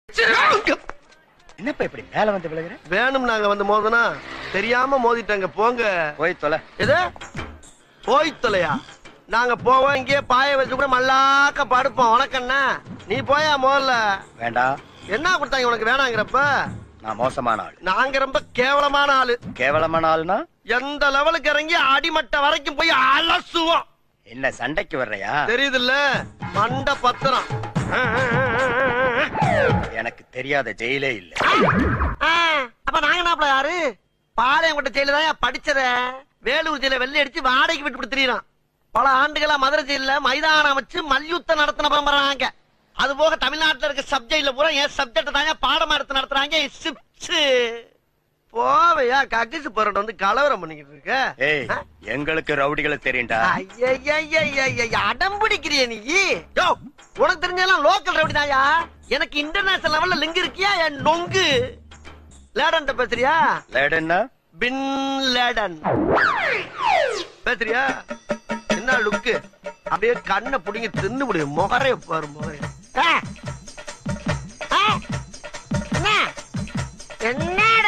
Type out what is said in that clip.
என்னப்பா இப்படி மேல வந்து விழுகிற வேணும் நாங்க வந்து மோதனா தெரியாம மோதிட்டாங்க போங்க போய் தொலை எது போய் தொலையா நாங்க போவோம் இங்கே பாய வச்சு கூட மல்லாக்க படுப்போம் உனக்கண்ணா நீ போயா முதல்ல வேண்டாம் என்ன கொடுத்தாங்க உனக்கு வேணாங்கிறப்ப நான் மோசமான ஆள் நாங்க ரொம்ப கேவலமான ஆளு கேவலமான ஆள்னா எந்த லெவலுக்கு இறங்கி அடிமட்ட வரைக்கும் போய் அலசுவோம் என்ன சண்டைக்கு வர்றையா தெரியுதுல்ல மண்ட பத்திரம் எனக்கு தெரியாத ஜெயிலே இல்ல அப்ப நாங்க என்ன யாரு பாளையங்கோட்டை ஜெயில தான் படிச்சத வேலூர் ஜெயில வெள்ளை அடிச்சு வாடகைக்கு விட்டு கொடுத்துறான் பல ஆண்டுகளா மதுரை ஜெயில மைதானம் அமைச்சு மல்யுத்தம் நடத்தின பரம்பராங்க அது போக தமிழ்நாட்டுல இருக்க சப்ஜெக்ட்ல பூரா என் சப்ஜெக்ட் தாங்க பாடம் எடுத்து நடத்துறாங்க சிப்ஸ் போவையா கக்கிசு போறட்ட வந்து கலவரம் பண்ணிக்கிட்டு இருக்க ஏய் ஆ? எங்களுக்கு ரவுடிகளை தெரியும்டா ஐயையையையைய, அடம் பிடிக்கிறிய நீ யோ உனக்கு தெரிஞ்செல்லாம் லோக்கல் ரவுடி தாயா எனக்கு இன்டர்நேஷனல் லெவல்ல லிங்க் இருக்கியா என் நொங்கு லேடன் பேசுறியா லேடன்னா பின் லேடன் பேசுறியா என்ன லுக்கு அப்படியே கண்ணை புடிங்க தின்னு முடியும் முகரைய பாரு முகரைய என்னடா